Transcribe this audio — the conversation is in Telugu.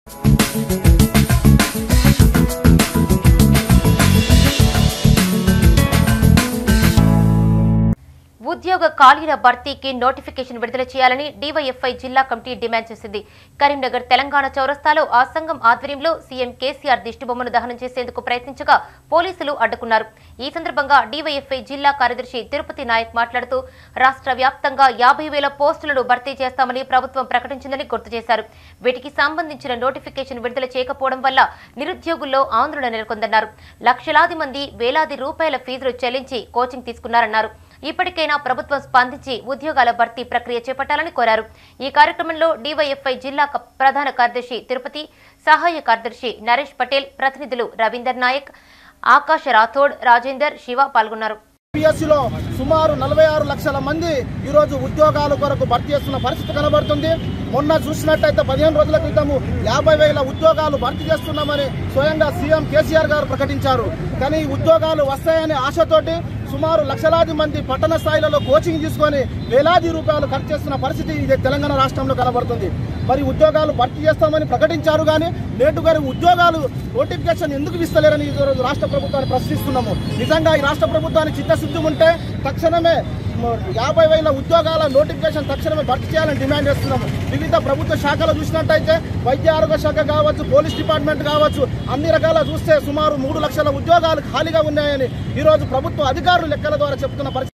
ఉద్యోగ ఖాళీల భర్తీకి నోటిఫికేషన్ విడుదల చేయాలని డీవైఎఫ్ఐ జిల్లా కమిటీ డిమాండ్ చేసింది కరీంనగర్ తెలంగాణ చౌరస్తాలో ఆ సంఘం ఆధ్వర్యంలో సీఎం కేసీఆర్ దిష్టిబొమ్మను దహనం చేసేందుకు ప్రయత్నించగా పోలీసులు అడ్డుకున్నారు ఈ సందర్భంగా డీవైఎఫ్ఐ జిల్లా కార్యదర్శి తిరుపతి నాయక్ మాట్లాడుతూ రాష్ట్ర వ్యాప్తంగా యాభై వేల పోస్టులను భర్తీ చేస్తామని ప్రభుత్వం ప్రకటించిందని గుర్తు చేశారు వీటికి సంబంధించిన నోటిఫికేషన్ విడుదల చేయకపోవడం వల్ల నిరుద్యోగుల్లో ఆందోళన నెలకొందన్నారు లక్షలాది మంది వేలాది రూపాయల ఫీజులు చెల్లించి కోచింగ్ తీసుకున్నారన్నారు ఇప్పటికైనా ప్రభుత్వం స్పందించి ఉద్యోగాల భర్తీ ప్రక్రియ చేపట్టాలని కోరారు ఈ కార్యక్రమంలో డీవైఎఫ్ఐ జిల్లా క- ప్రధాన కార్యదర్శి తిరుపతి సహాయ కార్యదర్శి నరేష్ పటేల్ ప్రతినిధులు రవీందర్ నాయక్ ఆకాశ రాథోడ్ రాజేందర్ శివ పాల్గొన్నారు పిఎస్సిలో సుమారు నలభై ఆరు లక్షల మంది ఈరోజు ఉద్యోగాల కొరకు భర్తీ చేస్తున్న పరిస్థితి కనబడుతుంది మొన్న చూసినట్టయితే పదిహేను రోజుల క్రితము యాభై వేల ఉద్యోగాలు భర్తీ చేస్తున్నామని స్వయంగా సీఎం కేసీఆర్ గారు ప్రకటించారు కానీ ఈ ఉద్యోగాలు వస్తాయనే ఆశతోటి సుమారు లక్షలాది మంది పట్టణ స్థాయిలలో కోచింగ్ తీసుకొని వేలాది రూపాయలు ఖర్చు చేస్తున్న పరిస్థితి ఇది తెలంగాణ రాష్ట్రంలో కనబడుతుంది మరి ఉద్యోగాలు భర్తీ చేస్తామని ప్రకటించారు కానీ నేటు గారి ఉద్యోగాలు నోటిఫికేషన్ ఎందుకు ఇస్తలేరని ఈ రోజు రాష్ట్ర ప్రభుత్వాన్ని ప్రశ్నిస్తున్నాము నిజంగా ఈ రాష్ట్ర ప్రభుత్వానికి చిత్తశుద్ధి ఉంటే తక్షణమే మ- యాభై వేల ఉద్యోగాల నోటిఫికేషన్ తక్షణమే భర్తీ చేయాలని డిమాండ్ చేస్తున్నాము వివిధ ప్రభుత్వ శాఖలు చూసినట్టయితే వైద్య ఆరోగ్య శాఖ కావచ్చు పోలీస్ డిపార్ట్మెంట్ కావచ్చు అన్ని రకాల చూస్తే సుమారు మూడు లక్షల ఉద్యోగాలు ఖాళీగా ఉన్నాయని ఈ రోజు ప్రభుత్వ అధికారులు లెక్కల ద్వారా చెప్తున్న పరిస్థితి